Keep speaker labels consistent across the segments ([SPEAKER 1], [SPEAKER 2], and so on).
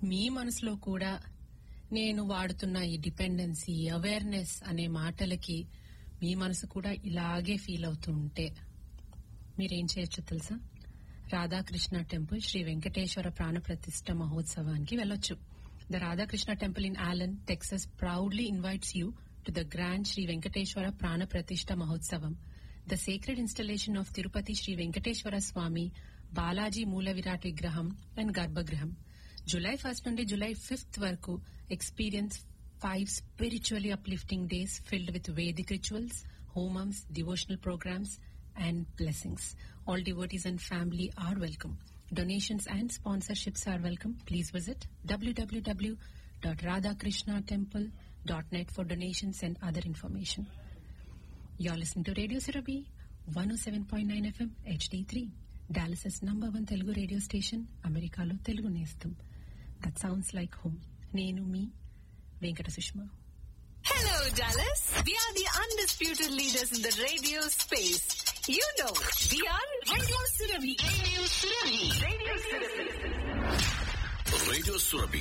[SPEAKER 1] మీ మనసులో కూడా నేను వాడుతున్న ఈ డిపెండెన్సీ అవేర్నెస్ అనే మాటలకి మీ మనసు కూడా ఇలాగే ఫీల్ అవుతూ ఉంటే మీరేం చేయొచ్చో తెలుసా రాధాకృష్ణ టెంపుల్ శ్రీ వెంకటేశ్వర ప్రాణ ప్రతిష్ట మహోత్సవానికి వెళ్ళొచ్చు the Radhakrishna temple in Allen Texas proudly invites you to the grand Shri Venkateshwara ప్రాణ ప్రతిష్ట మహోత్సవం the sacred installation of Tirupati Shri Venkateshwara Swami Balaji మూల విరాట్ విగ్రహం అండ్ గర్భగృహం జులై ఫస్ట్ నుండి జులై ఫిఫ్త్ వరకు experience five spiritually uplifting days filled with Vedic rituals హోమమ్స్ devotional programs and blessings. All devotees and family are welcome. Donations and sponsorships are welcome. Please visit www.radhakrishnatemple.net for donations and other information. You're listening to Radio Sirabi, 107.9 FM HD3, Dallas's number one Telugu radio station, Americalo Telugu Nestam. That sounds like home. Nenu me, Venkata Sushma.
[SPEAKER 2] Hello, Dallas. We are the undisputed leaders in the radio space. You know, we are Radio Surabhi. Radio Surabhi. Radio Surabhi.
[SPEAKER 3] Radio Surabhi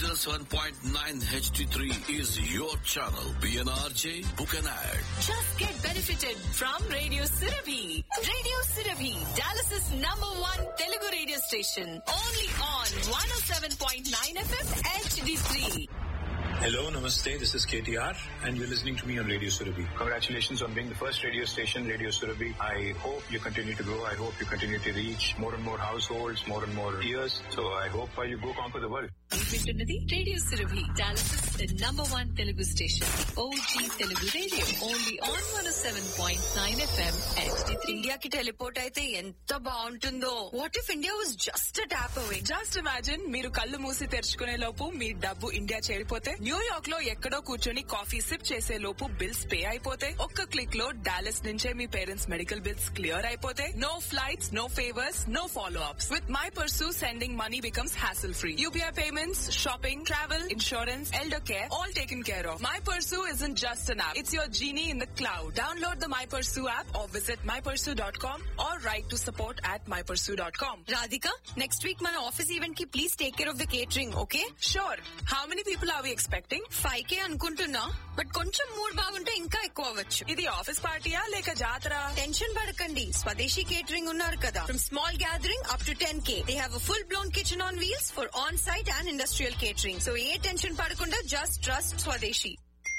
[SPEAKER 3] 107.9 HD3 is your channel. PNRJ, book an ad.
[SPEAKER 2] Just get benefited from Radio Surabhi. Radio Surabhi, Dallas's number one Telugu radio station. Only on 107.9 FM HD3.
[SPEAKER 4] Hello, namaste. This is KTR, and you're listening to me on Radio Surabhi. Congratulations on being the first radio station, Radio Surabhi. I hope you continue to grow. I hope you continue to reach more and more households, more and more ears. So I hope while you go conquer the world.
[SPEAKER 2] వింటున్నది radio Surabhi Dallas number one Telugu station OG Telugu radio only on one seven point nine FM ఇండియాకి teleport అయితే ఎంత బాగుంటుందో what if India was just tap away
[SPEAKER 5] just imagine మీరు కళ్ళు మూసి తెరుచుకునే లోపు మీ డబ్బు India చేరిపోతే New York లో ఎక్కడో కూర్చొని కాఫీ సిప్ చేసే లోపు బిల్స్ పే అయిపోతే ఒక్క క్లిక్ లో డాలస్ నుంచే మీ పేరెంట్స్ మెడికల్ బిల్స్ క్లియర్ అయిపోతే no flights no favours no follow with my Pursu sending money becomes hassle free UPI payments shopping travel insurance elder care all taken care of my Pursu is in just an app it's your genie in the cloud download the my Pursu app or visit my Pursu dot com or write to support at my Pursu dot com
[SPEAKER 2] Radhika next week మన office event కి please take care of the catering okay
[SPEAKER 5] sure how many people are we expecting
[SPEAKER 2] five K అనుకుంటున్నా but కొంచెం mood బాగుంటే ఇంకా ఎక్కువ అవ్వచ్చు
[SPEAKER 5] ఇది office పార్టీయా లేక జాతర
[SPEAKER 2] టెన్షన్ పడకండి స్వదేశీ కేటరింగ్ ఉన్నారు కదా from small gathering up to ten K they have full blown kitchen on wheels for on site and industrial catering so ఏ టెన్షన్ పడకుండా జస్ట్ ట్రస్ట్ స్వదేశీ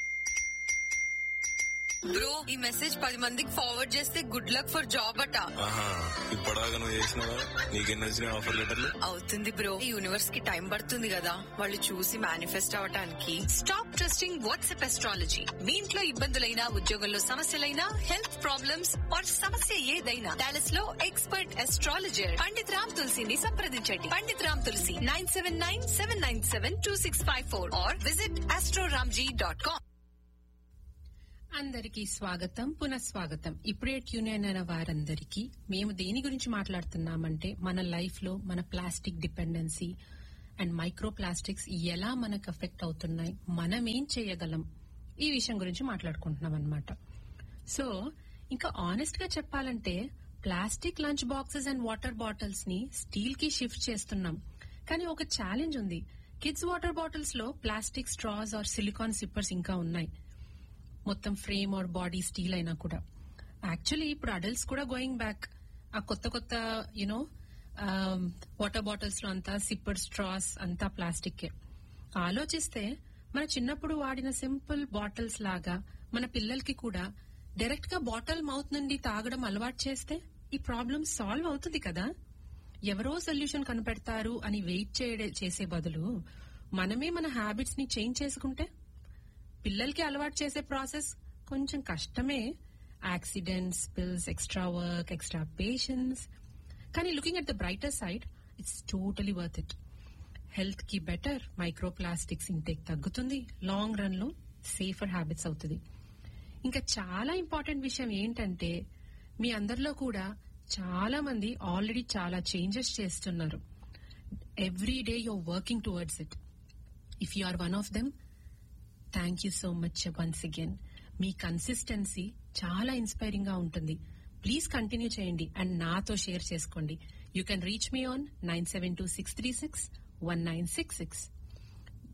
[SPEAKER 2] బ్రో ఈ మెసేజ్ పది మందికి ఫార్వర్డ్ చేస్తే గుడ్ లక్ ఫర్ జాబ్ అట
[SPEAKER 6] ఆహా ఇప్పటిదాకా నువ్వు చేసినావా నీకెన్ని వచ్చినాయి ఆఫర్ లెటర్లు
[SPEAKER 2] అవుతుంది బ్రో ఈ యూనివర్స్ కి టైం పడుతుంది కదా వాళ్ళు చూసి మేనిఫెస్ట్ అవటానికి స్టాప్ ట్రస్టింగ్ వాట్సాప్ ఎస్ట్రాలజీ మీ ఇంట్లో ఇబ్బందులైనా ఉద్యోగంలో సమస్యలైనా హెల్త్ ప్రాబ్లమ్స్ ఆర్ సమస్య ఏదైనా డాలస్ లో ఎక్స్పర్ట్ ఎస్ట్రాలజర్ పండిత్ రామ్ తులసిని సంప్రదించండి Pandit Ram Tulasi nine seven nine seven nine seven two six five four or visit astroramji dot com
[SPEAKER 1] అందరికీ స్వాగతం పునఃస్వాగతం ఇప్పుడే ట్యూన్ అయిన వారందరికీ మేము దేని గురించి మాట్లాడుతున్నామంటే మన లైఫ్ లో మన plastic dependency and micro plastics ఎలా మనకు అఫెక్ట్ అవుతున్నాయి మనం ఏం చేయగలం ఈ విషయం గురించి మాట్లాడుకుంటున్నాం అనమాట సో ఇంకా ఆనెస్ట్ గా చెప్పాలంటే plastic lunch boxes and water bottles ని స్టీల్ కి షిఫ్ట్ చేస్తున్నాం కానీ ఒక ఛాలెంజ్ ఉంది కిడ్స్ వాటర్ బాటిల్స్ లో plastic straws or silicone sippers ఇంకా ఉన్నాయి మొత్తం ఫ్రేమ్ ఆర్ బాడీ స్టీల్ అయినా కూడా యాక్చువల్లీ ఇప్పుడు అడల్ట్స్ కూడా గోయింగ్ బ్యాక్ ఆ కొత్త కొత్త యునో వాటర్ బాటిల్స్ లో అంతా సిప్పర్ స్ట్రాస్ అంతా ప్లాస్టిక్ ఆలోచిస్తే మన చిన్నప్పుడు వాడిన సింపుల్ బాటిల్స్ లాగా మన పిల్లలకి కూడా డైరెక్ట్ గా బాటిల్ మౌత్ నుండి తాగడం అలవాటు చేస్తే ఈ ప్రాబ్లం సాల్వ్ అవుతుంది కదా ఎవరో సొల్యూషన్ కనిపెడతారు అని వెయిట్ చేయడే చేసే బదులు మనమే మన హ్యాబిట్స్ ని చేంజ్ చేసుకుంటే పిల్లలకి అలవాటు చేసే ప్రాసెస్ కొంచెం కష్టమే accidents spills extra work extra patience కానీ looking at the brighter side it's totally worth it health కి బెటర్ మైక్రో ప్లాస్టిక్స్ ఇంటేక్ తగ్గుతుంది లాంగ్ రన్ లో సేఫర్ హ్యాబిట్స్ అవుతుంది ఇంకా చాలా ఇంపార్టెంట్ విషయం ఏంటంటే మీ అందరిలో కూడా చాలా మంది ఆల్రెడీ చాలా చేంజెస్ చేస్తున్నారు every day you're working towards it if you are one of them thank you so much once again మీ కన్సిస్టెన్సీ చాలా ఇన్స్పైరింగ్ గా ఉంటుంది ప్లీజ్ కంటిన్యూ చేయండి అండ్ నాతో షేర్ చేసుకోండి you can reach me on nine seven two six three six one nine six six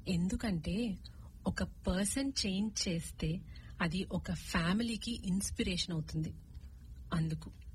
[SPEAKER 1] ఎందుకంటే ఒక person change చేస్తే అది ఒక ఫ్యామిలీకి ఇన్స్పిరేషన్ అవుతుంది అందుకు